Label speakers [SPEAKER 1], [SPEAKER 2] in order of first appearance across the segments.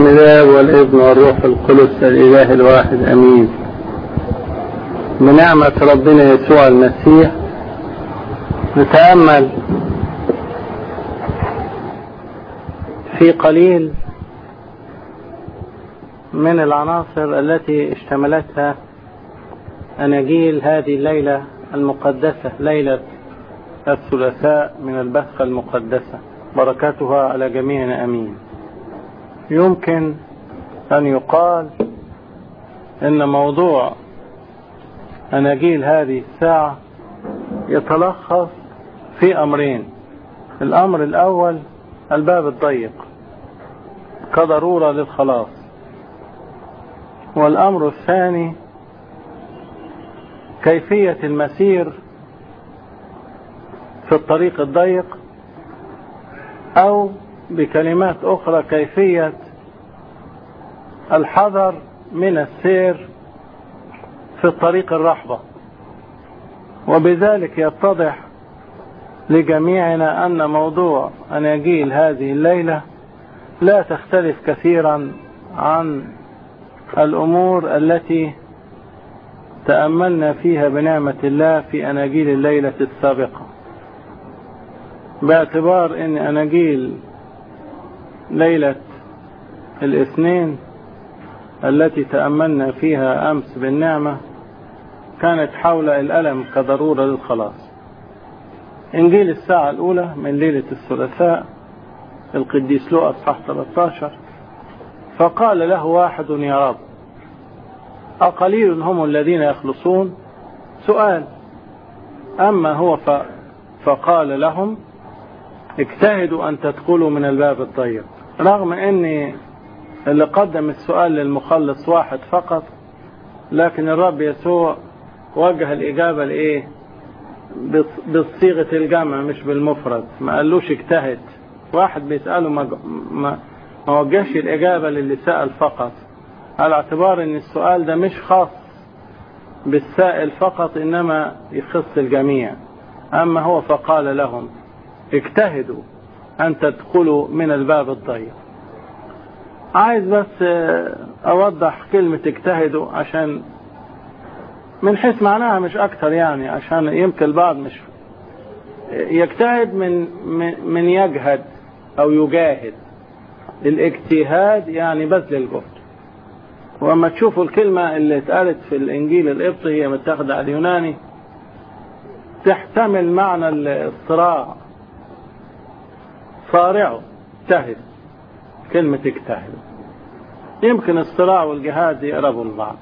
[SPEAKER 1] بسم الله والابن والروح القدس الاله الواحد امين بنعمة ربنا يسوع المسيح نتأمل في قليل من العناصر التي اشتملتها أناجيل هذه الليلة المقدسة ليلة الثلاثاء من البثقة المقدسة بركاتها على جميعنا أمين يمكن أن يقال إن موضوع أناجيل هذه الساعة يتلخص في أمرين الأمر الأول الباب الضيق كضرورة للخلاص والأمر الثاني كيفية المسير في الطريق الضيق أو بكلمات أخرى كيفية الحذر من السير في الطريق الرحبة وبذلك يتضح لجميعنا أن موضوع أناجيل هذه الليلة لا تختلف كثيرا عن الأمور التي تأملنا فيها بنعمة الله في أناجيل الليلة السابقة باعتبار أن أناجيل ليلة الاثنين التي تأملنا فيها أمس بالنعمة كانت حول الألم كضرورة للخلاص إنجيل الساعة الأولى من ليلة الثلاثاء القديس لوقا اصحاح 13 فقال له واحد يا رب أقليل هم الذين يخلصون سؤال أما هو ف... فقال لهم اجتهدوا أن تدخلوا من الباب الضيق رغم أن اللي قدم السؤال للمخلص واحد فقط لكن الرب يسوع وجه الإجابة لإيه بصيغة الجمع مش بالمفرد ما قالوش اجتهد واحد بيسأله ما, ما, ما وجهش الإجابة للي سأل فقط على اعتبار ان السؤال ده مش خاص بالسائل فقط انما يخص الجميع اما هو فقال لهم اجتهدوا ان تدخلوا من الباب الضيق عايز بس اوضح كلمة اجتهدوا عشان من حيث معناها مش اكتر يعني عشان يمكن البعض مش يجتهد من من يجهد او يجاهد الاجتهاد يعني بذل الجهد واما تشوفوا الكلمة اللي اتقالت في الانجيل القبطي هي متاخدة على اليوناني تحتمل معنى الصراع صارعوا اجتهد كلمة اجتهد يمكن الصراع والجهاد يقربوا لبعض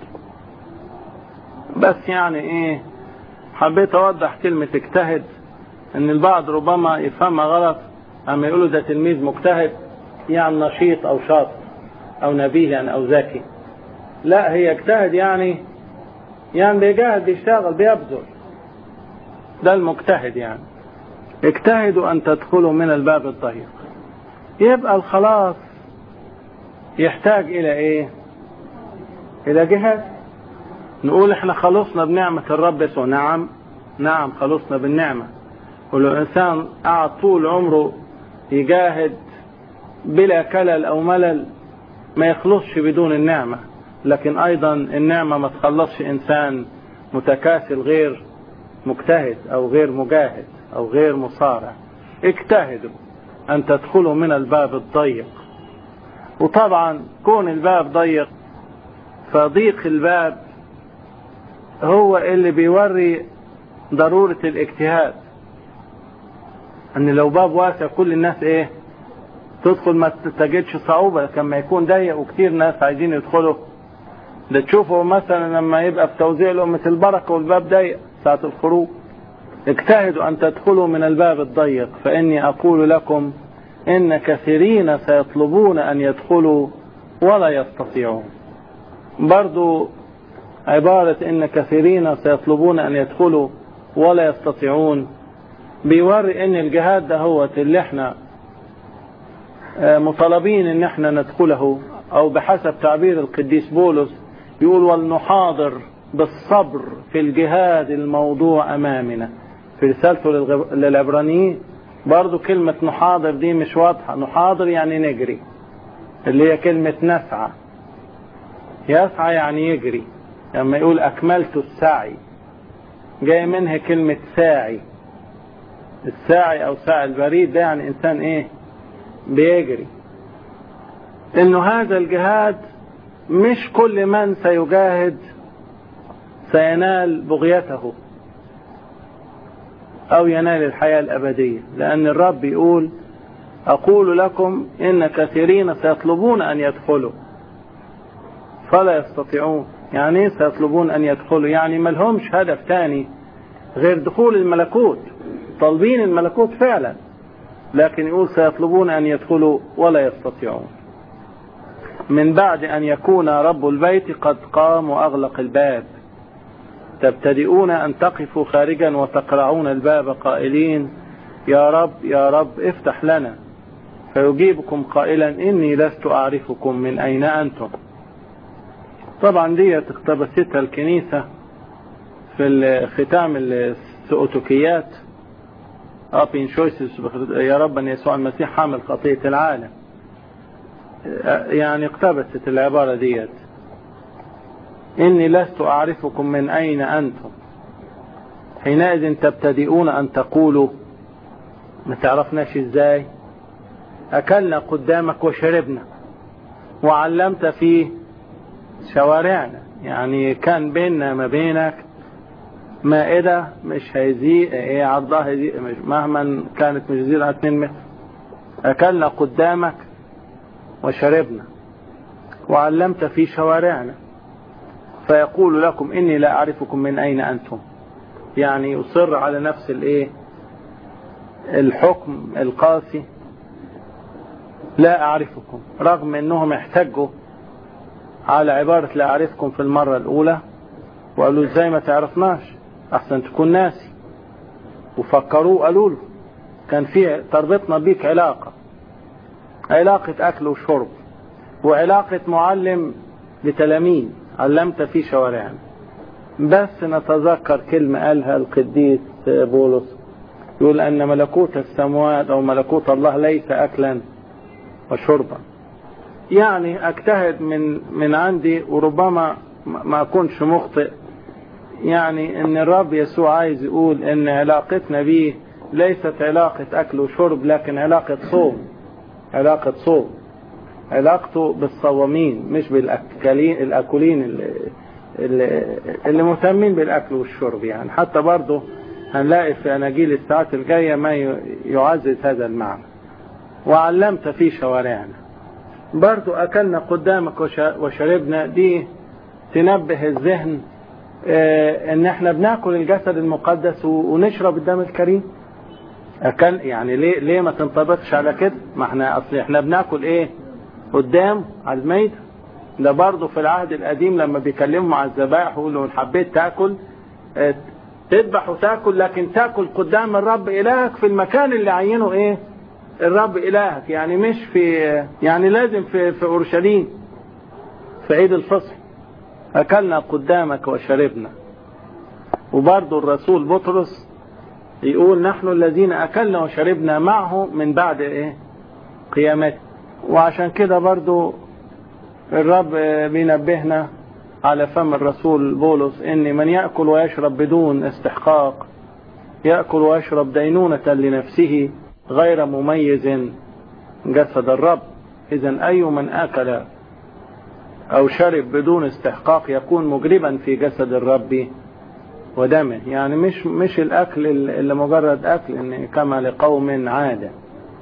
[SPEAKER 1] بس يعني ايه حبيت اوضح كلمة اجتهد ان البعض ربما يفهمها غلط اما يقولوا ده تلميذ مجتهد يعني نشيط او شاطر او نبيه يعني او ذكي لا هي اجتهد يعني يعني بيجاهد بيشتغل بيبذل ده المجتهد يعني اجتهدوا ان تدخلوا من الباب الضيق يبقى الخلاص يحتاج الى ايه الى جهاد نقول احنا خلصنا بنعمة الرب يسوع نعم نعم خلصنا بالنعمة ولو الانسان قعد طول عمره يجاهد بلا كلل او ملل ما يخلصش بدون النعمة لكن ايضا النعمة ما تخلصش انسان متكاسل غير مجتهد او غير مجاهد او غير مصارع اجتهدوا ان تدخلوا من الباب الضيق وطبعا كون الباب ضيق فضيق الباب هو اللي بيوري ضرورة الاجتهاد ان لو باب واسع كل الناس ايه تدخل ما تجدش صعوبة لما يكون ضيق وكتير ناس عايزين يدخلوا ده تشوفوا مثلا لما يبقى في توزيع لأمة البركة والباب ضيق ساعة الخروج اجتهدوا أن تدخلوا من الباب الضيق فإني أقول لكم إن كثيرين سيطلبون أن يدخلوا ولا يستطيعون برضو عبارة إن كثيرين سيطلبون أن يدخلوا ولا يستطيعون بيوري إن الجهاد ده هو اللي احنا مطالبين إن احنا ندخله أو بحسب تعبير القديس بولس يقول ولنحاضر بالصبر في الجهاد الموضوع أمامنا في رسالته للعبرانيين برضو كلمة نحاضر دي مش واضحة نحاضر يعني نجري اللي هي كلمة نسعى يسعى يعني يجري لما يقول أكملت السعي جاي منها كلمة ساعي الساعي أو ساعي البريد ده يعني إنسان إيه بيجري إنه هذا الجهاد مش كل من سيجاهد سينال بغيته أو ينال الحياة الأبدية لأن الرب يقول أقول لكم إن كثيرين سيطلبون أن يدخلوا فلا يستطيعون يعني سيطلبون أن يدخلوا يعني ما لهمش هدف تاني غير دخول الملكوت طالبين الملكوت فعلا لكن يقول سيطلبون أن يدخلوا ولا يستطيعون من بعد أن يكون رب البيت قد قام وأغلق الباب تبتدئون أن تقفوا خارجا وتقرعون الباب قائلين يا رب يا رب افتح لنا فيجيبكم قائلا إني لست أعرفكم من أين أنتم طبعا دي اقتبستها الكنيسة في ختام السؤتكيات أبين شويسس يا رب أن يسوع المسيح حامل خطية العالم يعني اقتبست العبارة ديت إني لست أعرفكم من أين أنتم حينئذ تبتدئون أن تقولوا ما تعرفناش إزاي أكلنا قدامك وشربنا وعلمت في شوارعنا يعني كان بيننا ما بينك مائدة مش هيزيد ايه عرضها هيزيد مش مهما كانت مش زيادة عن 2 متر أكلنا قدامك وشربنا وعلمت في شوارعنا فيقول لكم إني لا أعرفكم من أين أنتم يعني يصر على نفس الايه الحكم القاسي لا أعرفكم رغم أنهم احتجوا على عبارة لا أعرفكم في المرة الأولى وقالوا ازاي ما تعرفناش أحسن تكون ناسي وفكروه قالوا له كان في تربطنا بيك علاقة علاقة أكل وشرب وعلاقة معلم لتلاميذ علمت في شوارعنا بس نتذكر كلمة قالها القديس بولس يقول أن ملكوت السماوات أو ملكوت الله ليس أكلا وشربا يعني أجتهد من من عندي وربما ما أكونش مخطئ يعني أن الرب يسوع عايز يقول أن علاقتنا به ليست علاقة أكل وشرب لكن علاقة صوم علاقة صوم علاقته بالصوامين مش بالأكلين الأكلين اللي, اللي, اللي مهتمين بالأكل والشرب يعني حتى برضه هنلاقي في أناجيل الساعات الجاية ما يعزز هذا المعنى وعلمت في شوارعنا برضو أكلنا قدامك وشربنا دي تنبه الذهن اه ان احنا بناكل الجسد المقدس ونشرب الدم الكريم أكل يعني ليه ليه ما تنطبقش على كده ما احنا اصل احنا بناكل ايه قدام على الميت ده برضه في العهد القديم لما بيكلموا مع الذبائح يقولوا ان حبيت تاكل اه تذبح وتاكل لكن تاكل قدام الرب الهك في المكان اللي عينه ايه الرب إلهك يعني مش في يعني لازم في في أورشليم في عيد الفصح أكلنا قدامك وشربنا وبرضه الرسول بطرس يقول نحن الذين أكلنا وشربنا معه من بعد إيه قيامته وعشان كده برضه الرب بينبهنا على فم الرسول بولس إن من يأكل ويشرب بدون استحقاق يأكل ويشرب دينونة لنفسه غير مميز جسد الرب إذا أي من أكل أو شرب بدون استحقاق يكون مجربا في جسد الرب ودمه يعني مش مش الأكل اللي مجرد أكل إن كما لقوم عادة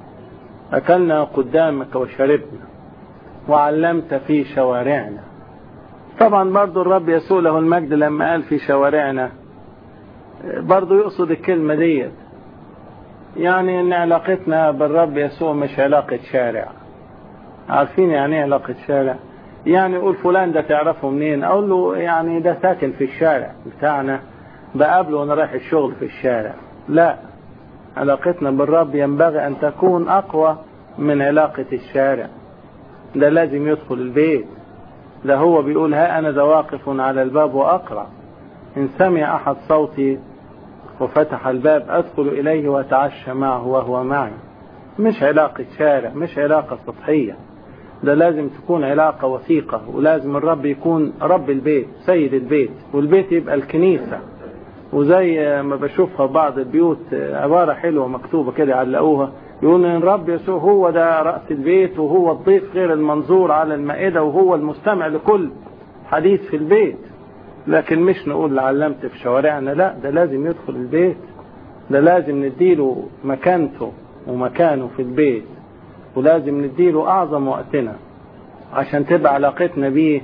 [SPEAKER 1] أكلنا قدامك وشربنا وعلمت في شوارعنا طبعا برضو الرب يسوع له المجد لما قال في شوارعنا برضو يقصد الكلمة ديت يعني ان علاقتنا بالرب يسوع مش علاقة شارع عارفين يعني ايه علاقة شارع يعني يقول فلان ده تعرفه منين اقول له يعني ده ساكن في الشارع بتاعنا بقابله وانا رايح الشغل في الشارع لا علاقتنا بالرب ينبغي ان تكون اقوى من علاقة الشارع ده لازم يدخل البيت ده هو بيقول ها انا ذا واقف على الباب واقرع ان سمع احد صوتي وفتح الباب أدخل إليه وأتعشى معه وهو معي مش علاقة شارع مش علاقة سطحية ده لازم تكون علاقة وثيقة ولازم الرب يكون رب البيت سيد البيت والبيت يبقى الكنيسة وزي ما بشوفها بعض البيوت عبارة حلوة مكتوبة كده علقوها يقول ان الرب يسوع هو ده رأس البيت وهو الضيف غير المنظور على المائدة وهو المستمع لكل حديث في البيت لكن مش نقول لعلمت في شوارعنا لا ده لازم يدخل البيت ده لازم نديله مكانته ومكانه في البيت ولازم نديله أعظم وقتنا عشان تبقى علاقتنا بيه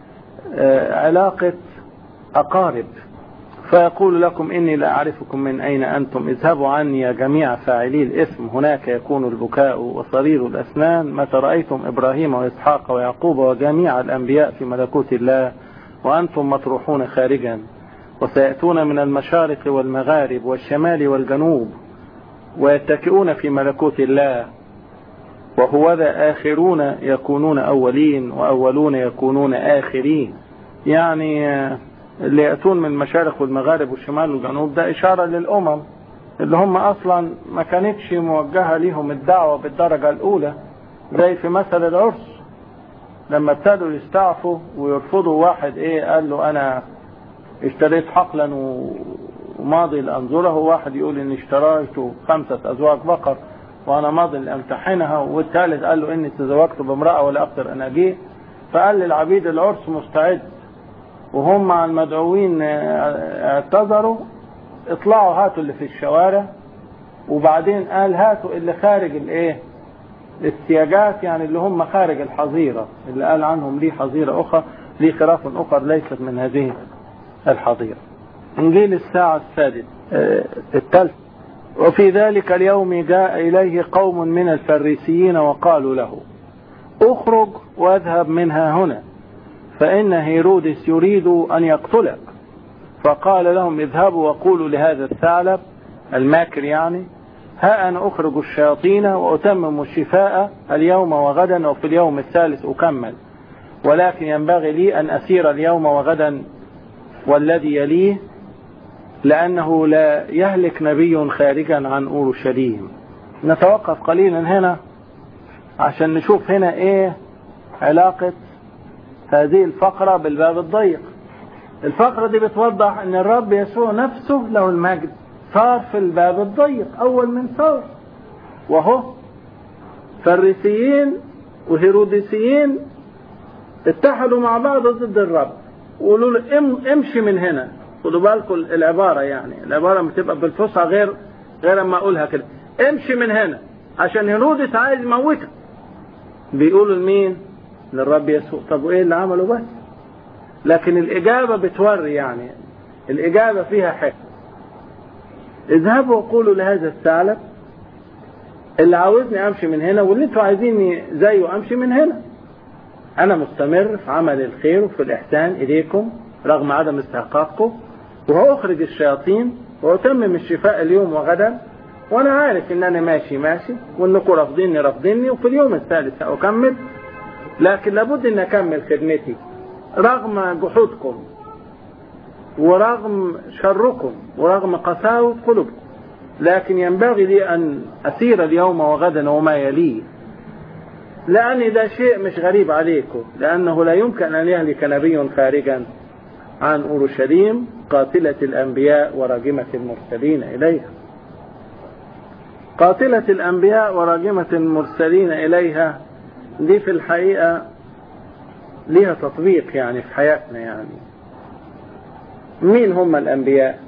[SPEAKER 1] علاقة أقارب فيقول لكم إني لا أعرفكم من أين أنتم اذهبوا عني يا جميع فاعلي الإثم هناك يكون البكاء وصرير الأسنان متى رأيتم إبراهيم وإسحاق ويعقوب وجميع الأنبياء في ملكوت الله وأنتم مطروحون خارجا وسيأتون من المشارق والمغارب والشمال والجنوب ويتكئون في ملكوت الله وهو ذا آخرون يكونون أولين وأولون يكونون آخرين يعني اللي يأتون من المشارق والمغارب والشمال والجنوب ده إشارة للأمم اللي هم أصلا ما كانتش موجهة ليهم الدعوة بالدرجة الأولى زي في مثل العرس لما ابتدوا يستعفوا ويرفضوا واحد ايه قال له انا اشتريت حقلا وماضي لانظره واحد يقول اني اشتريت خمسة ازواج بقر وانا ماضي لامتحنها والثالث قال له اني تزوجت بامرأة ولا اقدر ان اجيه فقال للعبيد العرس مستعد وهم مع المدعوين اعتذروا اطلعوا هاتوا اللي في الشوارع وبعدين قال هاتوا اللي خارج الايه السياجات يعني اللي هم خارج الحظيرة اللي قال عنهم ليه حظيرة أخرى ليه خراف أخرى ليست من هذه الحظيرة إنجيل الساعة السادسة الثالث وفي ذلك اليوم جاء إليه قوم من الفريسيين وقالوا له اخرج واذهب منها هنا فإن هيرودس يريد أن يقتلك فقال لهم اذهبوا وقولوا لهذا الثعلب الماكر يعني ها أنا أخرج الشياطين وأتمم الشفاء اليوم وغدا وفي اليوم الثالث أكمل ولكن ينبغي لي أن أسير اليوم وغدا والذي يليه لأنه لا يهلك نبي خارجا عن أورشليم نتوقف قليلا هنا عشان نشوف هنا ايه علاقة هذه الفقرة بالباب الضيق الفقرة دي بتوضح ان الرب يسوع نفسه له المجد صار في الباب الضيق اول من صار وهو فريسيين وهيروديسيين اتحدوا مع بعض ضد الرب وقالوا له ام امشي من هنا خدوا بالكم العبارة يعني العبارة بتبقى بالفصحى غير غير اما اقولها كده امشي من هنا عشان هيرودس عايز يموتك بيقولوا لمين للرب يسوع طب وايه اللي عمله بس لكن الاجابة بتوري يعني الاجابة فيها حكمة اذهبوا وقولوا لهذا الثعلب اللي عاوزني امشي من هنا واللي انتوا عايزيني زيه امشي من هنا انا مستمر في عمل الخير وفي الاحسان اليكم رغم عدم استحقاقكم وهأخرج الشياطين وأتمم الشفاء اليوم وغدا وأنا عارف إن أنا ماشي ماشي وإنكم رافضيني رافضيني وفي اليوم الثالث هأكمل لكن لابد إن أكمل خدمتي رغم جحودكم ورغم شركم ورغم قساوة قلوبكم لكن ينبغي لي أن أسير اليوم وغدا وما يليه لأن ده شيء مش غريب عليكم لأنه لا يمكن أن يهلك نبي خارجا عن أورشليم قاتلة الأنبياء وراجمة المرسلين إليها قاتلة الأنبياء وراجمة المرسلين إليها دي في الحقيقة ليها تطبيق يعني في حياتنا يعني مين هم الأنبياء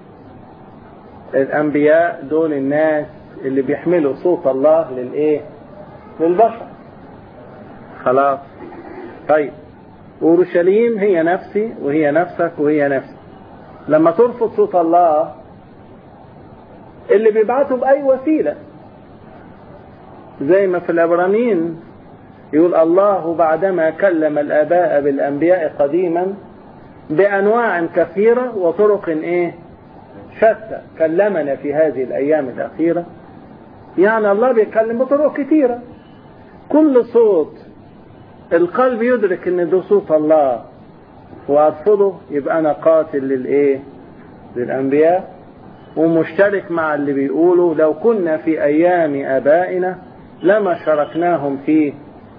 [SPEAKER 1] الأنبياء دول الناس اللي بيحملوا صوت الله للإيه للبشر خلاص طيب أورشليم هي نفسي وهي نفسك وهي نفسي لما ترفض صوت الله اللي بيبعته بأي وسيلة زي ما في العبرانيين يقول الله بعدما كلم الآباء بالأنبياء قديما بأنواع كثيرة وطرق إيه شتى كلمنا في هذه الأيام الأخيرة يعني الله بيتكلم بطرق كثيرة كل صوت القلب يدرك ان ده صوت الله وارفضه يبقى انا قاتل للايه للانبياء ومشترك مع اللي بيقولوا لو كنا في ايام ابائنا لما شاركناهم في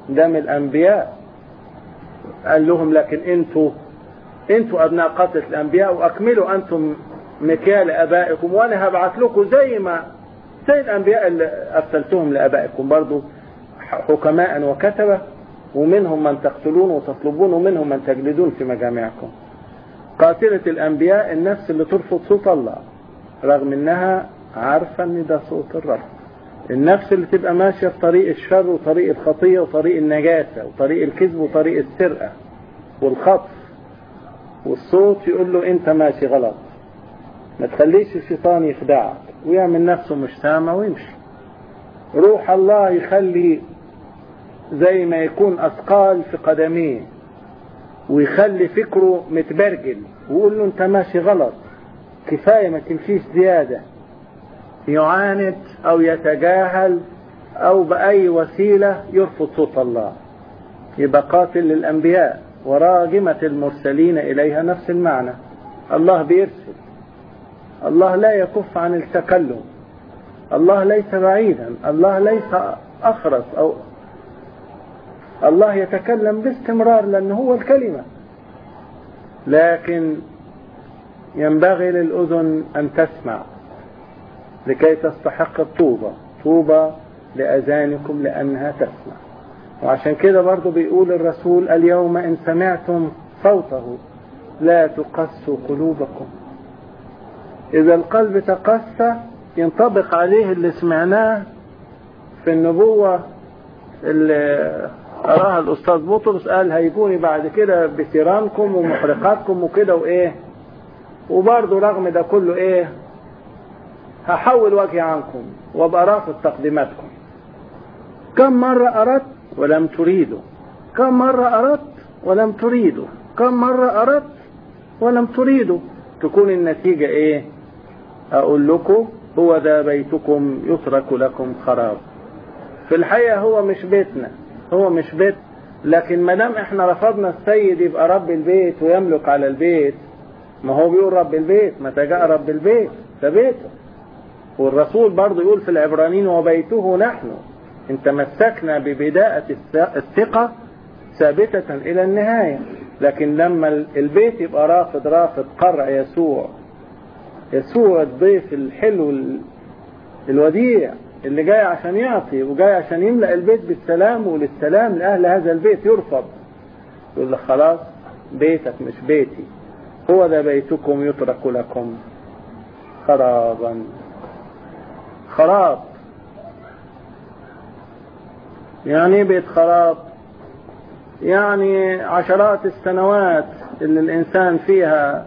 [SPEAKER 1] دم الأنبياء قال لهم لكن انتوا انتوا أبناء قتلة الأنبياء وأكملوا أنتم مكيال أبائكم وأنا هبعث لكم زي ما زي الأنبياء اللي أرسلتهم لأبائكم برضو حكماء وكتبة ومنهم من تقتلون وتطلبون ومنهم من تجلدون في مجامعكم قاتلة الأنبياء النفس اللي ترفض صوت الله رغم انها عارفة ان ده صوت الرب النفس اللي تبقى ماشية في طريق الشر وطريق الخطية وطريق النجاسة وطريق الكذب وطريق السرقة والخطف والصوت يقول له انت ماشي غلط ما تخليش الشيطان يخدعك ويعمل نفسه مش سامع ويمشي روح الله يخلي زي ما يكون أثقال في قدميه ويخلي فكره متبرجل ويقول له انت ماشي غلط كفاية ما تمشيش زيادة يعاند او يتجاهل او بأي وسيلة يرفض صوت الله يبقى قاتل للأنبياء وراجمة المرسلين إليها نفس المعنى الله بيرسل الله لا يكف عن التكلم الله ليس بعيدا الله ليس أخرس أو الله يتكلم باستمرار لأنه هو الكلمة لكن ينبغي للأذن أن تسمع لكي تستحق الطوبة طوبى لأذانكم لأنها تسمع وعشان كده برضو بيقول الرسول اليوم إن سمعتم صوته لا تقسوا قلوبكم إذا القلب تقسى ينطبق عليه اللي سمعناه في النبوة اللي قراها الأستاذ بطرس قال هيجوني بعد كده بثيرانكم ومحرقاتكم وكده وإيه وبرضه رغم ده كله إيه هحول وجهي عنكم وابقى رافض تقديماتكم كم مرة أردت ولم تريدوا كم مرة أردت ولم تريدوا كم مرة أردت ولم تريدوا تكون النتيجة إيه أقول لكم هو ذا بيتكم يترك لكم خراب في الحقيقة هو مش بيتنا هو مش بيت لكن ما دام احنا رفضنا السيد يبقى رب البيت ويملك على البيت ما هو بيقول رب البيت متى جاء رب البيت ده بيته والرسول برضه يقول في العبرانيين وبيته نحن ان تمسكنا ببداءة الثقة ثابتة إلى النهاية لكن لما البيت يبقى رافض رافض قرع يسوع يسوع الضيف الحلو الوديع اللي جاي عشان يعطي وجاي عشان يملأ البيت بالسلام وللسلام لأهل هذا البيت يرفض يقول لك خلاص بيتك مش بيتي هو ذا بيتكم يترك لكم خرابا خراب يعني ايه بيت خراب يعني عشرات السنوات اللي الإنسان فيها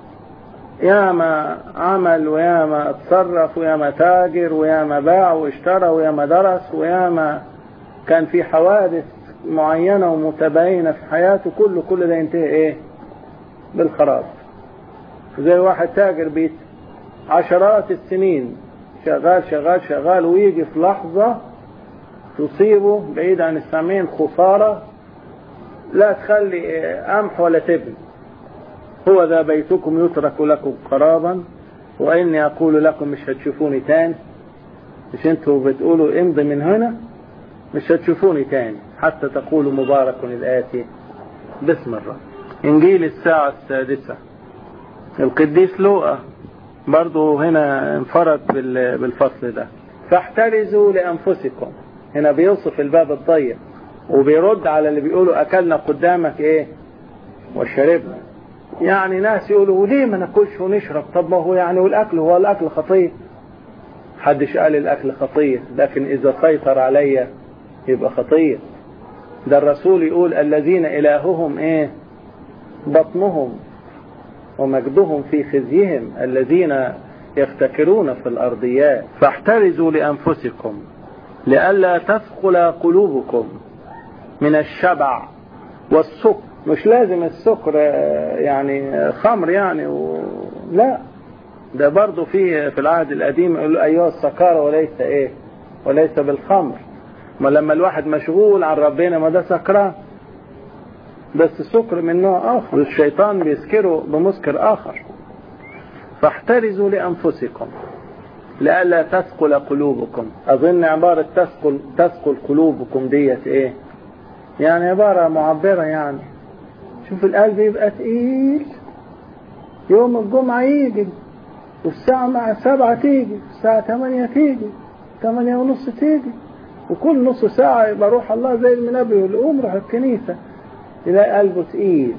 [SPEAKER 1] ياما عمل وياما اتصرف وياما تاجر وياما باع واشترى وياما درس وياما كان في حوادث معينة ومتباينة في حياته كله كل ده ينتهي ايه بالخراب زي واحد تاجر بيت عشرات السنين شغال شغال شغال ويجي في لحظة تصيبه بعيد عن السامعين خسارة لا تخلي قمح ولا تبن هو ذا بيتكم يترك لكم خرابا وإني أقول لكم مش هتشوفوني تاني مش انتوا بتقولوا امضي من هنا مش هتشوفوني تاني حتى تقولوا مبارك الآتي باسم الرب إنجيل الساعة السادسة القديس لوقا برضو هنا انفرد بالفصل ده فاحترزوا لأنفسكم هنا بيوصف الباب الضيق وبيرد على اللي بيقولوا أكلنا قدامك إيه وشربنا يعني ناس يقولوا ليه ما ناكلش ونشرب طب ما هو يعني والأكل هو الأكل خطية حدش قال الأكل خطية لكن إذا سيطر عليا يبقى خطية ده الرسول يقول الذين إلههم إيه بطنهم ومجدهم في خزيهم الذين يفتكرون في الأرضيات فاحترزوا لأنفسكم لئلا تثقل قلوبكم من الشبع والسكر مش لازم السكر يعني خمر يعني و... لا ده برضه في في العهد القديم يقول ايها السكارى وليس ايه وليس بالخمر ما لما الواحد مشغول عن ربنا ما ده سكران بس السكر من نوع اخر الشيطان بيسكره بمسكر اخر فاحترزوا لانفسكم لئلا تثقل قلوبكم اظن عبارة تثقل تثقل قلوبكم ديت ايه يعني عبارة معبرة يعني شوف القلب يبقى تقيل يوم الجمعة يجي والساعة مع سبعة تيجي الساعة ثمانية تيجي ثمانية ونص تيجي وكل نص ساعة يبقى روح الله زي المنبه والقوم روح الكنيسة يلاقي قلبه تقيل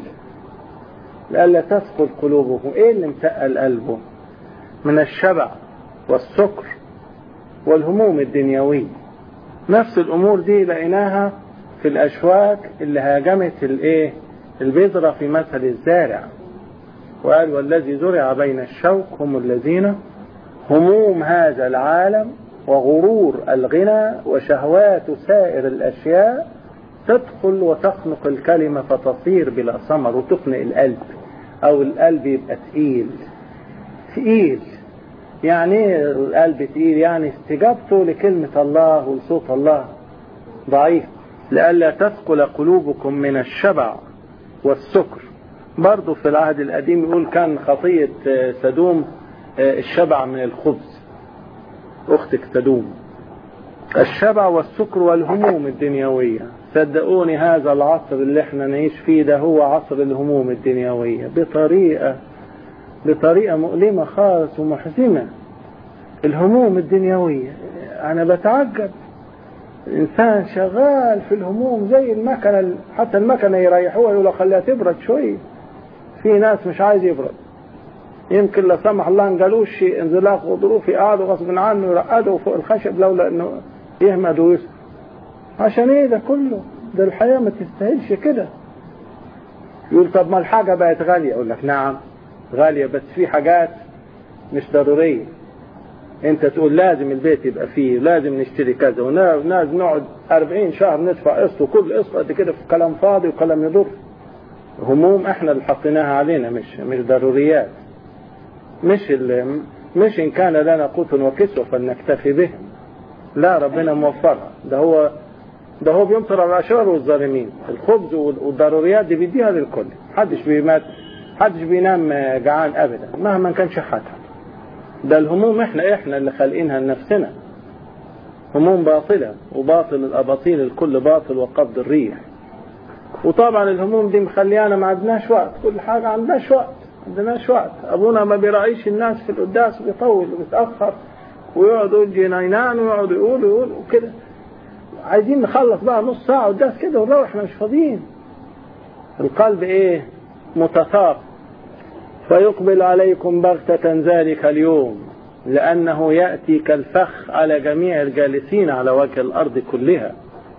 [SPEAKER 1] لألا تثقل قلوبهم ايه اللي متقل قلبه من الشبع والسكر والهموم الدنيوية نفس الامور دي لقيناها في الاشواك اللي هاجمت الايه البذرة في مثل الزارع وقال والذي زرع بين الشوك هم الذين هموم هذا العالم وغرور الغنى وشهوات سائر الأشياء تدخل وتخنق الكلمة فتصير بلا ثمر وتخنق القلب أو القلب يبقى تقيل تقيل يعني ايه القلب تقيل يعني استجابته لكلمة الله ولصوت الله ضعيف لئلا تثقل قلوبكم من الشبع والسكر برضه في العهد القديم يقول كان خطية سدوم الشبع من الخبز أختك سدوم الشبع والسكر والهموم الدنيوية صدقوني هذا العصر اللي احنا نعيش فيه ده هو عصر الهموم الدنيوية بطريقة بطريقة مؤلمة خالص ومحزنة الهموم الدنيوية أنا بتعجب الإنسان شغال في الهموم زي المكنة حتى المكنة يريحوها يقولوا خليها تبرد شوية في ناس مش عايز يبرد يمكن لا سمح الله انجلوش انزلاق غضروفي قعدوا غصب عنه يرقدوا فوق الخشب لولا انه يهمد ويسكت عشان ايه ده كله ده الحياة ما تستاهلش كده يقول طب ما الحاجة بقت غالية اقول لك نعم غالية بس في حاجات مش ضرورية انت تقول لازم البيت يبقى فيه لازم نشتري كذا ولازم نقعد 40 شهر ندفع قسط وكل قسط قد كده في كلام فاضي وكلام يضر هموم احنا اللي حطيناها علينا مش مش ضروريات مش اللي مش ان كان لنا قوت وكسوة فلنكتفي به لا ربنا موفرها ده هو ده هو بينصر على الاشرار والظالمين الخبز والضروريات دي بيديها للكل محدش بيمات محدش بينام جعان ابدا مهما كان شحاتها ده الهموم احنا احنا اللي خالقينها لنفسنا هموم باطلة وباطل الاباطيل الكل باطل وقبض الريح وطبعا الهموم دي مخليانا ما عندناش وقت كل حاجة عندناش وقت عندناش وقت ابونا ما بيراعيش الناس في القداس وبيطول وبيتأخر ويقعد يقول جنينان ويقعد يقول ويقول وكده عايزين نخلص بقى نص ساعة قداس كده ونروح احنا مش فاضيين القلب ايه متثاق فيقبل عليكم بغتة ذلك اليوم لأنه يأتي كالفخ على جميع الجالسين على وجه الأرض كلها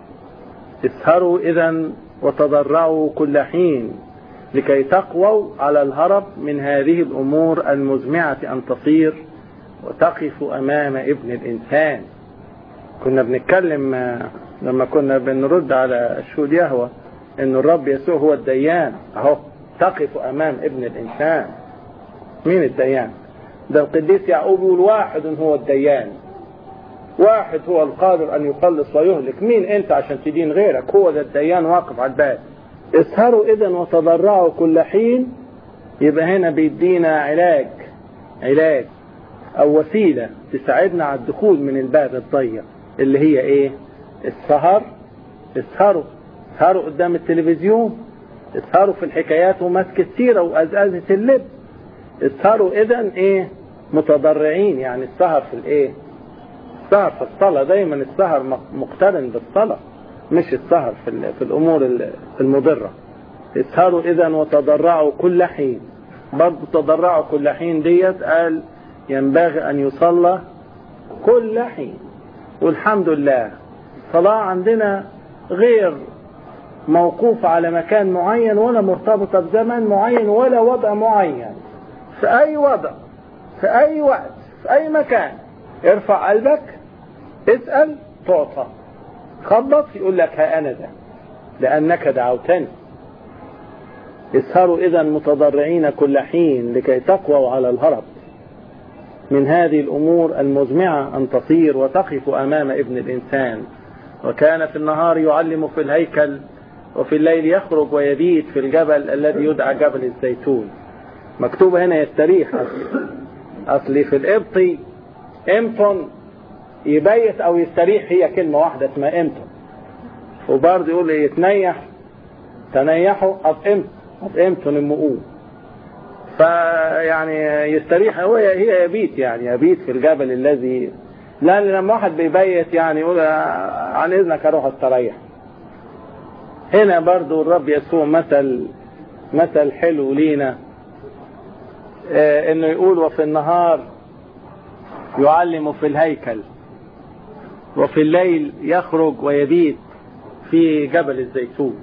[SPEAKER 1] اسهروا إذا وتضرعوا كل حين لكي تقووا على الهرب من هذه الأمور المزمعة أن تصير وتقفوا أمام ابن الإنسان كنا بنتكلم لما كنا بنرد على الشهود يهوى أن الرب يسوع هو الديان أهو تقف أمام ابن الإنسان مين الديان ده القديس يعقوب يقول واحد هو الديان واحد هو القادر أن يخلص ويهلك مين أنت عشان تدين غيرك هو ده الديان واقف على الباب اسهروا إذا وتضرعوا كل حين يبقى هنا بيدينا علاج علاج أو وسيلة تساعدنا على الدخول من الباب الضيق اللي هي إيه السهر اسهروا اسهروا قدام التلفزيون اسهروا في الحكايات ومسك السيرة وأزازة اللب اسهروا إذا إيه متضرعين يعني السهر في الإيه السهر في الصلاة دايما السهر مقترن بالصلاة مش السهر في, في الأمور المضرة اسهروا إذا وتضرعوا كل حين برضه تضرعوا كل حين ديت قال ينبغي أن يصلى كل حين والحمد لله الصلاة عندنا غير موقوفة على مكان معين ولا مرتبطة بزمن معين ولا وضع معين في أي وضع في أي وقت في أي مكان ارفع قلبك اسأل تعطى خبط يقول لك ها أنا ده لأنك دعوتني اسهروا إذا متضرعين كل حين لكي تقووا على الهرب من هذه الأمور المزمعة أن تصير وتقف أمام ابن الإنسان وكان في النهار يعلم في الهيكل وفي الليل يخرج ويبيت في الجبل الذي يدعى جبل الزيتون مكتوب هنا يستريح أصلي في القبطي امتن يبيت أو يستريح هي كلمة واحدة اسمها امتن وبرضه يقول ايه يتنيح تنيحوا أطعمت أطعمت نمؤوه فيعني يستريح هو هي يبيت يعني يبيت في الجبل الذي لأن لما واحد بيبيت يعني يقول عن إذنك أروح أستريح هنا برضو الرب يسوع مثل مثل حلو لينا آه انه يقول وفي النهار يعلم في الهيكل وفي الليل يخرج ويبيت في جبل الزيتون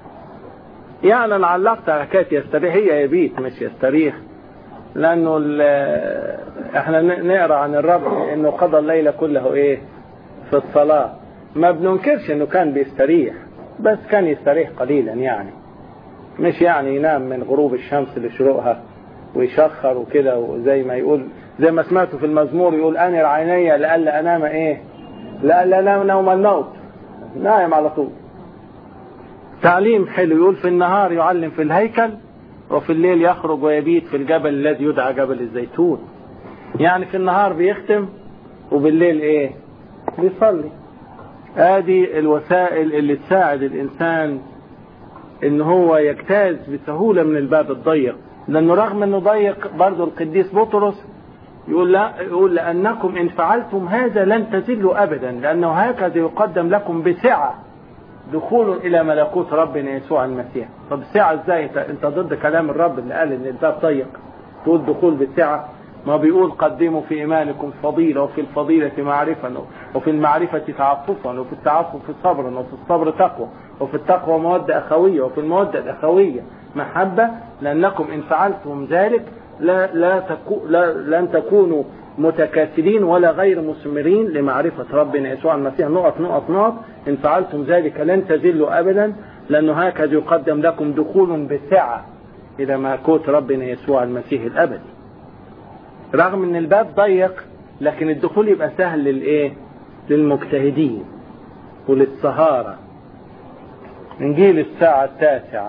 [SPEAKER 1] يعني انا علقت على حكايه يستريح هي يبيت مش يستريح لانه احنا نقرا عن الرب انه قضى الليل كله ايه في الصلاه ما بننكرش انه كان بيستريح بس كان يستريح قليلا يعني مش يعني ينام من غروب الشمس لشروقها ويشخر وكده وزي ما يقول زي ما سمعته في المزمور يقول انر عيني لئلا انام ايه لئلا انام نوم الموت نايم على طول تعليم حلو يقول في النهار يعلم في الهيكل وفي الليل يخرج ويبيت في الجبل الذي يدعى جبل الزيتون يعني في النهار بيختم وبالليل ايه بيصلي ادي الوسائل اللي تساعد الانسان ان هو يجتاز بسهوله من الباب الضيق لانه رغم انه ضيق برضه القديس بطرس يقول لا يقول لانكم ان فعلتم هذا لن تزلوا ابدا لانه هكذا يقدم لكم بسعه دخول الى ملكوت ربنا يسوع المسيح طب سعه ازاي انت, انت ضد كلام الرب اللي قال ان الباب ضيق تقول دخول بالسعه ما بيقول قدموا في ايمانكم فضيله وفي الفضيله معرفه وفي المعرفه تعففا وفي التعفف صبرا وفي الصبر تقوى وفي التقوى موده اخويه وفي الموده الاخويه محبه لانكم ان فعلتم ذلك لا لا, تكو لا لن تكونوا متكاسلين ولا غير مثمرين لمعرفة ربنا يسوع المسيح نقط نقط نقط إن فعلتم ذلك لن تزلوا أبدا لأنه هكذا يقدم لكم دخول بسعة إلى ملكوت ربنا يسوع المسيح الأبدي رغم ان الباب ضيق لكن الدخول يبقى سهل للايه للمجتهدين وللسهارة انجيل الساعة التاسعة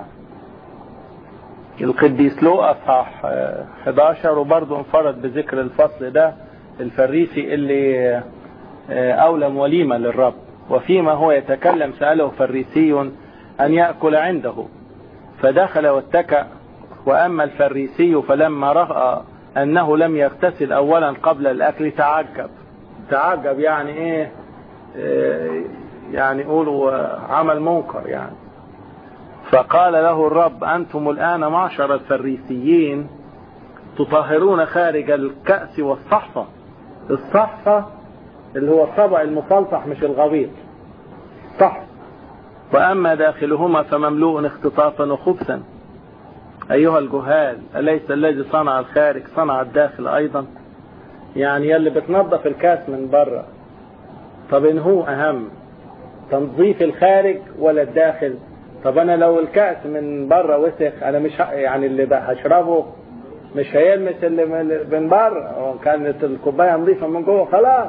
[SPEAKER 1] القديس لوقا اصحاح 11 وبرضه انفرد بذكر الفصل ده الفريسي اللي اولم وليمة للرب وفيما هو يتكلم سأله فريسي ان يأكل عنده فدخل واتكأ واما الفريسي فلما رأى انه لم يغتسل اولا قبل الاكل تعجب تعجب يعني ايه, إيه يعني يقولوا عمل منكر يعني فقال له الرب انتم الان معشر الفريسيين تطهرون خارج الكأس والصحفة الصحفة اللي هو الطبع المفلطح مش الغويط صح واما داخلهما فمملوء اختطافا وخبثا أيها الجهال أليس الذي صنع الخارج صنع الداخل أيضا يعني يلي بتنظف الكاس من بره طب إن هو أهم تنظيف الخارج ولا الداخل طب أنا لو الكأس من بره وسخ أنا مش يعني اللي هشربه مش هيلمس اللي من بره كانت الكوباية نظيفة من جوه خلاص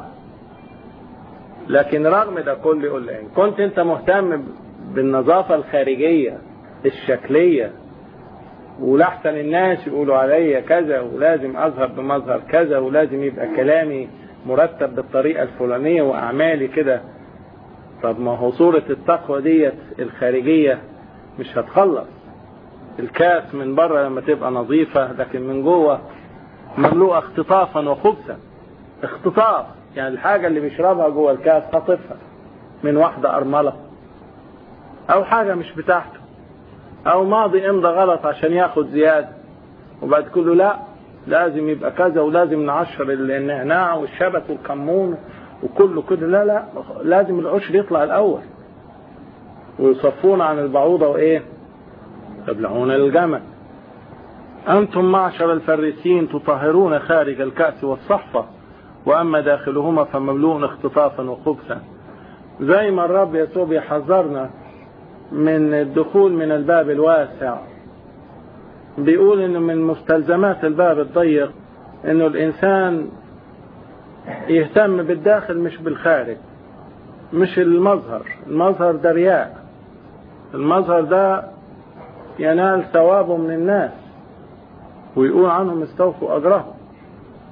[SPEAKER 1] لكن رغم ده كله يقول إن كنت أنت مهتم بالنظافة الخارجية الشكلية ولحسن الناس يقولوا عليا كذا ولازم اظهر بمظهر كذا ولازم يبقى كلامي مرتب بالطريقه الفلانيه واعمالي كده طب ما هو صوره التقوى ديت الخارجيه مش هتخلص الكاس من بره لما تبقى نظيفه لكن من جوه مملوءه اختطافا وخبثا اختطاف يعني الحاجه اللي بيشربها جوه الكاس خاطفها من واحده ارمله او حاجه مش بتاعته او ماضي امضى غلط عشان ياخد زيادة وبعد كله لا لازم يبقى كذا ولازم نعشر النعناع والشبت والكمون وكله كده لا لا لازم العشر يطلع الاول ويصفون عن البعوضة وايه يبلعون الجمل انتم معشر الفريسين تطهرون خارج الكأس والصحفة واما داخلهما فمملوء اختطافا وخبثا زي ما الرب يسوع بيحذرنا من الدخول من الباب الواسع بيقول انه من مستلزمات الباب الضيق انه الانسان يهتم بالداخل مش بالخارج مش المظهر المظهر ده رياء المظهر ده ينال ثوابه من الناس ويقول عنهم استوفوا اجرهم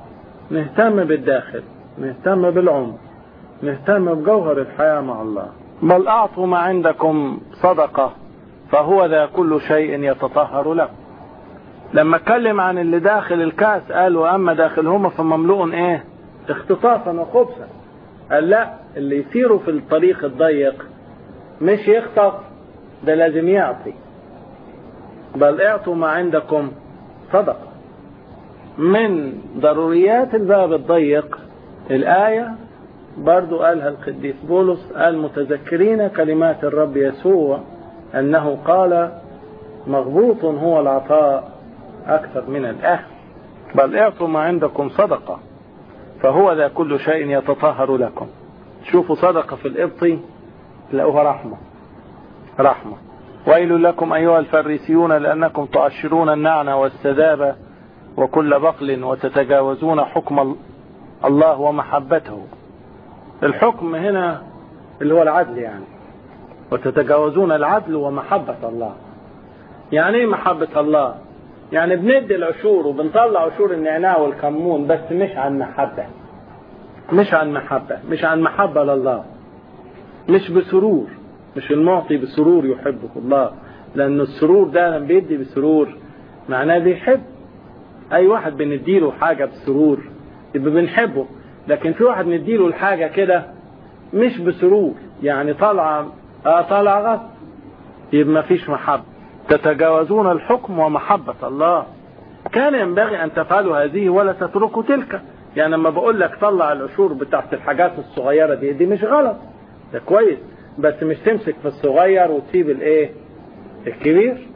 [SPEAKER 1] نهتم بالداخل نهتم بالعمر نهتم بجوهر الحياة مع الله بل أعطوا ما عندكم صدقة فهو ذا كل شيء يتطهر له لما اتكلم عن اللي داخل الكاس قال واما داخلهما فمملوء ايه اختطافا وخبثا قال لا اللي يسيروا في الطريق الضيق مش يخطف ده لازم يعطي بل اعطوا ما عندكم صدقة من ضروريات الباب الضيق الآية برضو قالها القديس بولس قال متذكرين كلمات الرب يسوع أنه قال مغبوط هو العطاء أكثر من الأهل بل اعطوا ما عندكم صدقة فهو ذا كل شيء يتطهر لكم شوفوا صدقة في الإبط تلاقوها رحمة رحمة ويل لكم أيها الفريسيون لأنكم تعشرون النعنى والسذابة وكل بقل وتتجاوزون حكم الله ومحبته الحكم هنا اللي هو العدل يعني وتتجاوزون العدل ومحبة الله يعني ايه محبة الله يعني بندي العشور وبنطلع عشور النعناع والكمون بس مش عن محبة مش عن محبة مش عن محبة لله مش بسرور مش المعطي بسرور يحبه الله لأن السرور ده لما بيدي بسرور معناه بيحب أي واحد بنديله حاجة بسرور يبقى بنحبه لكن في واحد نديله الحاجة كده مش بسرور يعني طالعة اه طالعة غصب يبقى ما فيش محبة تتجاوزون الحكم ومحبة الله كان ينبغي أن تفعلوا هذه ولا تتركوا تلك يعني لما بقول لك طلع العشور بتاعت الحاجات الصغيرة دي دي مش غلط ده كويس بس مش تمسك في الصغير وتسيب الايه الكبير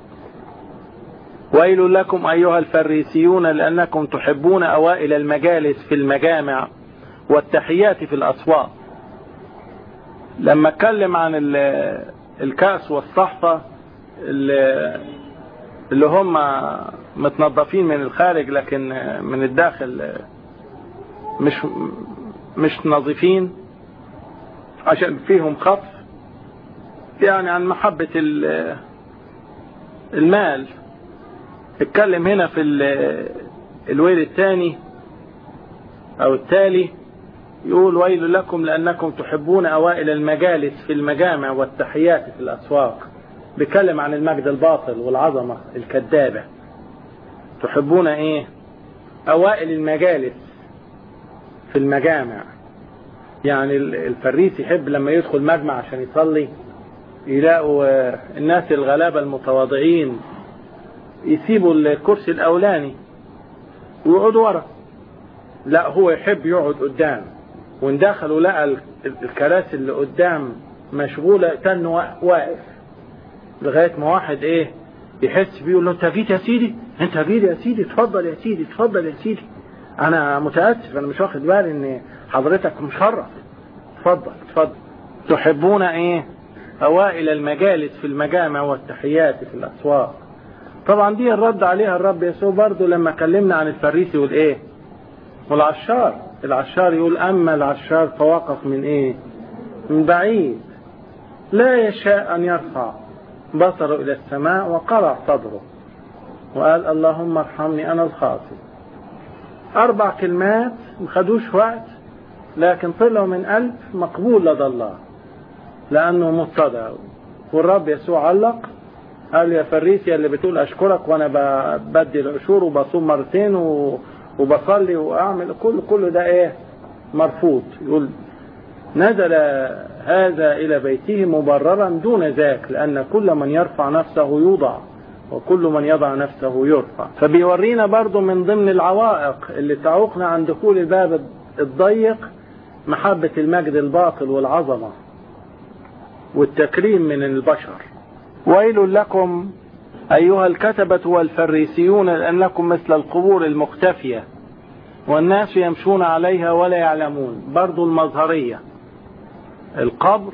[SPEAKER 1] ويل لكم أيها الفريسيون لأنكم تحبون أوائل المجالس في المجامع والتحيات في الأسواق لما اتكلم عن الكأس والصحفة اللي هم متنظفين من الخارج لكن من الداخل مش مش نظيفين عشان فيهم خطف يعني عن محبة المال اتكلم هنا في الويل الثاني او التالي يقول ويل لكم لأنكم تحبون أوائل المجالس في المجامع والتحيات في الأسواق بيتكلم عن المجد الباطل والعظمة الكذابة تحبون ايه اوائل المجالس في المجامع يعني الفريس يحب لما يدخل مجمع عشان يصلي يلاقوا الناس الغلابة المتواضعين يسيبوا الكرسي الاولاني ويقعدوا ورا لا هو يحب يقعد قدام وان دخلوا لقى الكراسي اللي قدام مشغولة تنه واقف لغاية ما واحد ايه يحس بيه يقول له انت جيت يا سيدي انت جيت يا سيدي اتفضل يا سيدي اتفضل يا سيدي انا متاسف انا مش واخد بالي ان حضرتك مشرف اتفضل اتفضل تحبون ايه اوائل المجالس في المجامع والتحيات في الاسواق طبعا دي الرد عليها الرب يسوع برضه لما كلمنا عن الفريسي والايه والعشار العشار يقول اما العشار فوقف من ايه من بعيد لا يشاء ان يرفع بصره إلى السماء وقرع صدره وقال اللهم ارحمني أنا الخاطئ أربع كلمات ما خدوش وقت لكن طلعوا من قلب مقبول لدى الله لأنه متضع والرب يسوع علق قال يا فريسي اللي بتقول أشكرك وأنا بدي العشور وبصوم مرتين وبصلي وأعمل كل كل ده إيه مرفوض يقول نزل هذا إلى بيته مبررا دون ذاك لأن كل من يرفع نفسه يوضع وكل من يضع نفسه يرفع فبيورينا برضو من ضمن العوائق اللي تعوقنا عن دخول الباب الضيق محبة المجد الباطل والعظمة والتكريم من البشر ويل لكم أيها الكتبة والفريسيون لأنكم مثل القبور المختفية والناس يمشون عليها ولا يعلمون برضو المظهرية القبر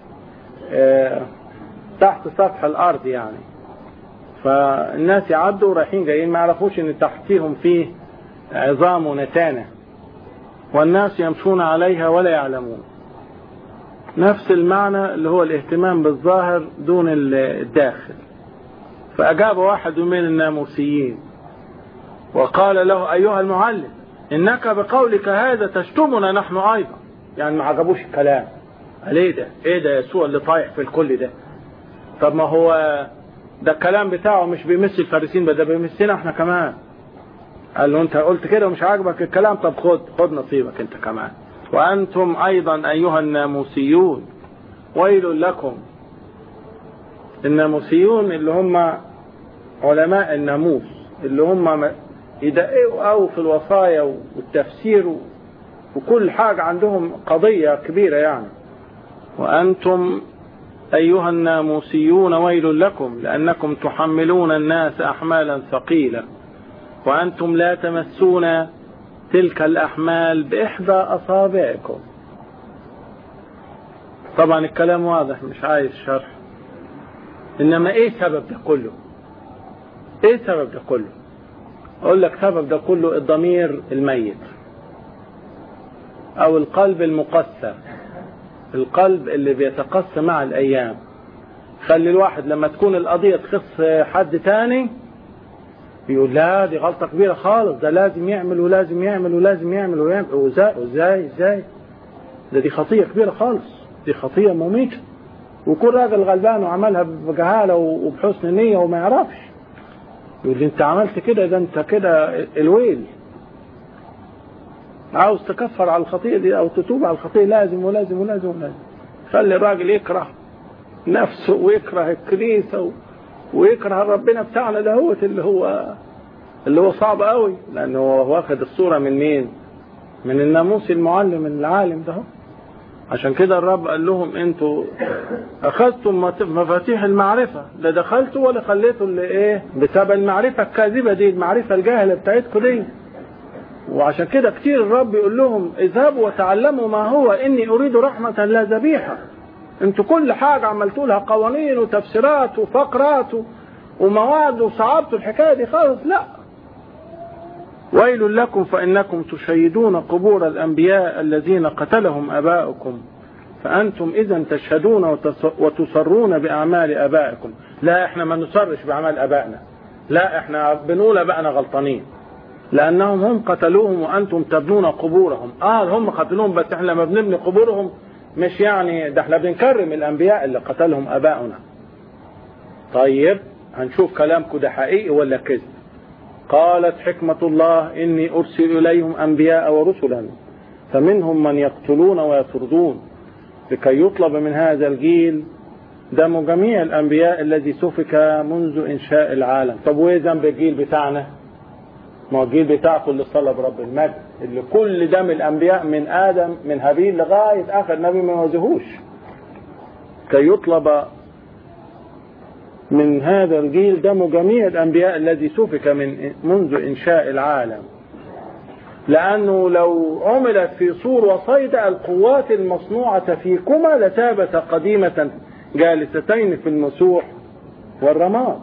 [SPEAKER 1] تحت سطح الارض يعني فالناس يعدوا رايحين جايين ما يعرفوش ان تحتيهم فيه عظام ونتانه والناس يمشون عليها ولا يعلمون نفس المعنى اللي هو الاهتمام بالظاهر دون الداخل فأجاب واحد من الناموسيين وقال له أيها المعلم إنك بقولك هذا تشتمنا نحن أيضا يعني ما عجبوش الكلام قال ايه ده ايه ده يسوع اللي طايح في الكل ده طب ما هو ده الكلام بتاعه مش بيمس الفارسين ده بيمسنا احنا كمان قال له انت قلت كده ومش عاجبك الكلام طب خد خد نصيبك انت كمان وانتم ايضا ايها الناموسيون ويل لكم الناموسيون اللي هم علماء الناموس اللي هم يدققوا قوي في الوصايا والتفسير وكل حاجة عندهم قضية كبيرة يعني وأنتم أيها الناموسيون ويل لكم لأنكم تحملون الناس أحمالا ثقيلة وأنتم لا تمسون تلك الأحمال بإحدى أصابعكم طبعا الكلام واضح مش عايز شرح إنما إيه سبب ده كله إيه سبب ده كله أقول لك سبب ده كله الضمير الميت أو القلب المقسى القلب اللي بيتقسى مع الأيام خلي الواحد لما تكون القضية تخص حد تاني يقول لا دي غلطة كبيرة خالص ده لازم يعمل ولازم يعمل ولازم يعمل ويعمل وازاي ازاي ازاي ده دي خطية كبيرة خالص دي خطية مميتة وكل راجل غلبان وعملها بجهالة وبحسن نية وما يعرفش يقول لي انت عملت كده ده انت كده الويل عاوز تكفر على الخطيئة دي او تتوب على الخطيئة لازم ولازم ولازم ولازم خلي الراجل يكره نفسه ويكره الكنيسة و... ويكره ربنا بتاعنا دهوت اللي هو اللي هو صعب قوي لانه هو واخد الصورة من مين من الناموس المعلم العالم ده عشان كده الرب قال لهم انتوا اخذتم مفاتيح المعرفة لا دخلتوا ولا خليتوا اللي ايه بسبب المعرفة الكاذبة دي المعرفة الجاهلة بتاعتكم دي وعشان كده كتير الرب يقول لهم اذهبوا وتعلموا ما هو اني اريد رحمة لا ذبيحة انتوا كل حاجة عملتوا لها قوانين وتفسيرات وفقرات ومواد وصعبتوا الحكاية دي خالص لا ويل لكم فإنكم تشيدون قبور الأنبياء الذين قتلهم أباؤكم فأنتم إذا تشهدون وتصرون بأعمال أبائكم لا إحنا ما نصرش بأعمال أبائنا لا إحنا بنقول أبائنا غلطانين لأنهم هم قتلوهم وأنتم تبنون قبورهم آه هم قتلوهم بس إحنا لما بنبني قبورهم مش يعني ده احنا بنكرم الأنبياء اللي قتلهم أباؤنا طيب هنشوف كلامكم ده حقيقي ولا كذب قالت حكمة الله إني أرسل إليهم أنبياء ورسلا فمنهم من يقتلون ويطردون لكي يطلب من هذا الجيل دم جميع الأنبياء الذي سفك منذ إنشاء العالم طب وإيه ذنب الجيل بتاعنا ما هو الجيل بتاعكم اللي صلى برب المجد اللي كل دم الأنبياء من آدم من هابيل لغاية آخر نبي ما يواجهوش كي يطلب من هذا الجيل دم جميع الأنبياء الذي سفك من منذ إنشاء العالم لأنه لو عملت في صور وصيدا القوات المصنوعة فيكما لثابت قديمة جالستين في المسوح والرماد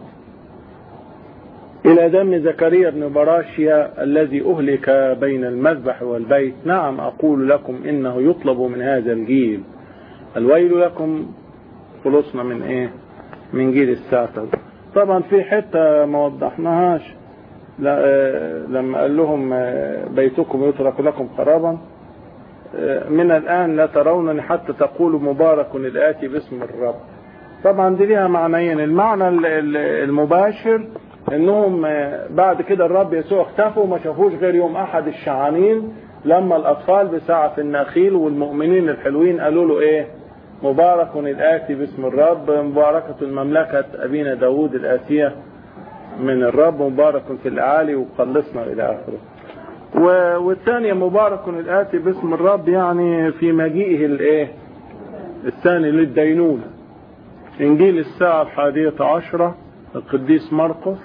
[SPEAKER 1] إلى دم زكريا بن براشيا الذي أهلك بين المذبح والبيت نعم أقول لكم إنه يطلب من هذا الجيل الويل لكم خلصنا من إيه من جيل الساتر طبعا في حتة ما وضحناهاش لما قال لهم بيتكم يترك لكم خرابا من الآن لا ترونني حتى تقولوا مبارك الآتي باسم الرب طبعا دي ليها معنيين المعنى المباشر انهم بعد كده الرب يسوع اختفوا وما شافوش غير يوم احد الشعانين لما الاطفال بساعة النخيل والمؤمنين الحلوين قالوا له ايه مبارك الآتي باسم الرب مباركة المملكة أبينا داود الآتية من الرب مبارك في الأعالي وخلصنا إلى آخره والثانية مبارك الآتي باسم الرب يعني في مجيئه الإيه الثاني للدينونة إنجيل الساعة الحادية عشرة القديس مرقس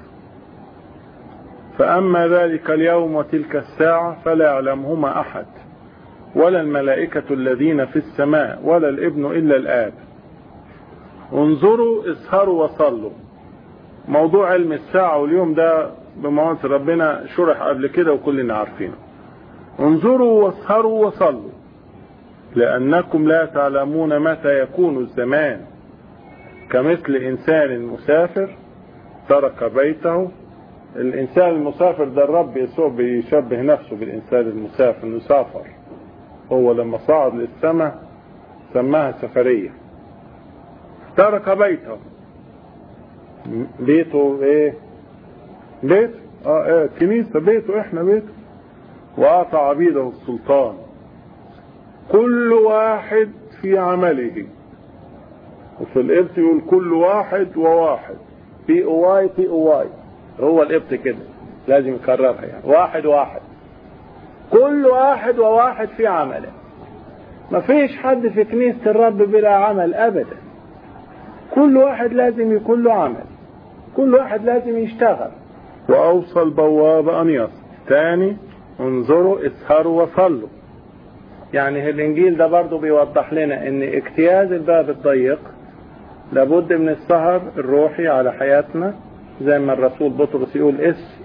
[SPEAKER 1] فأما ذلك اليوم وتلك الساعة فلا يعلمهما أحد ولا الملائكة الذين في السماء ولا الابن إلا الآب انظروا اسهروا وصلوا موضوع علم الساعة واليوم ده بمواد ربنا شرح قبل كده وكلنا عارفينه انظروا واسهروا وصلوا لأنكم لا تعلمون متى يكون الزمان كمثل إنسان مسافر ترك بيته الإنسان المسافر ده الرب يسوع بيشبه نفسه بالإنسان المسافر انه سافر هو لما صعد للسماء
[SPEAKER 2] سماها سفرية ترك بيته بيته ايه بيت اه ايه كنيسة بيته احنا بيته واعطى عبيده السلطان كل واحد في عمله وفي القبط يقول كل واحد وواحد في اواي في اواي هو القبط كده لازم يكررها يعني واحد واحد كل واحد وواحد في عمله مفيش حد في كنيسة الرب بلا عمل ابدا كل واحد لازم يكون له عمل كل واحد لازم يشتغل واوصى البواب ان يصل تاني انظروا اسهروا وصلوا يعني الانجيل ده برضو بيوضح لنا ان اجتياز الباب الضيق لابد من السهر الروحي على حياتنا زي ما الرسول بطرس يقول اس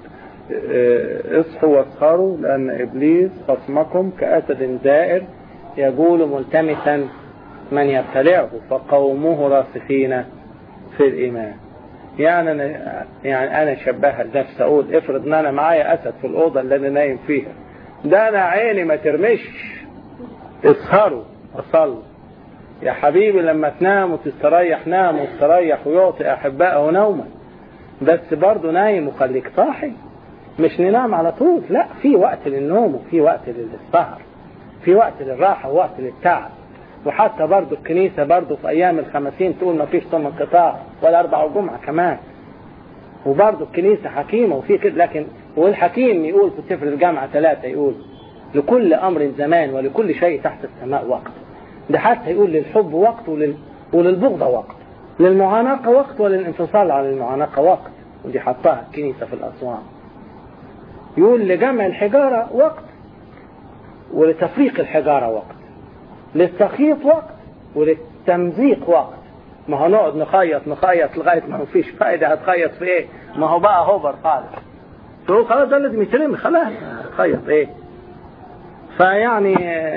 [SPEAKER 2] اصحوا واسهروا لان ابليس خصمكم كاسد زائر يقول ملتمسا من يبتلعه فقوموه راسخين في الايمان يعني انا يعني انا شبهها لنفسي اقول افرض ان انا معايا اسد في الاوضه اللي انا نايم فيها ده انا عيني ما ترمش اسهروا وصلوا يا حبيبي لما تنام وتستريح نام واستريح ويعطي احبائه نوما بس برضه نايم وخليك صاحي مش ننام على طول لا في وقت للنوم وفي وقت للسهر في وقت للراحه ووقت للتعب وحتى برضه الكنيسة برضه في أيام الخمسين تقول ما فيش ثم انقطاع ولا أربع وجمعة كمان وبرضه الكنيسة حكيمة وفي كده لكن والحكيم يقول في سفر الجامعة ثلاثة يقول لكل أمر زمان ولكل شيء تحت السماء وقت ده حتى يقول للحب وقت ولل... وللبغضة وقت للمعانقة وقت وللانفصال عن المعانقة وقت ودي حطها الكنيسة في الأسوان يقول لجمع الحجارة وقت ولتفريق الحجارة وقت للتخييط وقت وللتمزيق وقت ما هو نقعد نخيط نخيط لغاية ما هو فيش فايدة هتخيط في ايه ما هو بقى هوبر خالص تقول خلاص ده لازم يترمي خلاص خيط ايه فيعني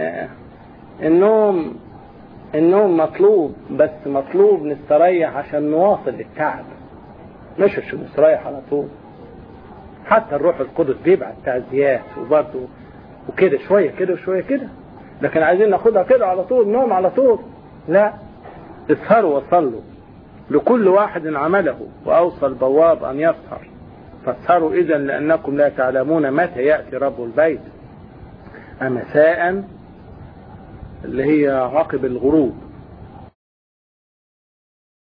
[SPEAKER 2] النوم النوم مطلوب بس مطلوب نستريح عشان نواصل التعب مش عشان نستريح على طول حتى الروح القدس بيبعت تعزيات وبرضه وكده شوية كده وشوية كده لكن عايزين ناخدها كده على طول نوم على طول لا اسهروا وصلوا لكل واحد عمله وأوصى البواب أن يسهر فاسهروا إذا لأنكم لا تعلمون متى يأتي رب البيت أمساء اللي هي عقب الغروب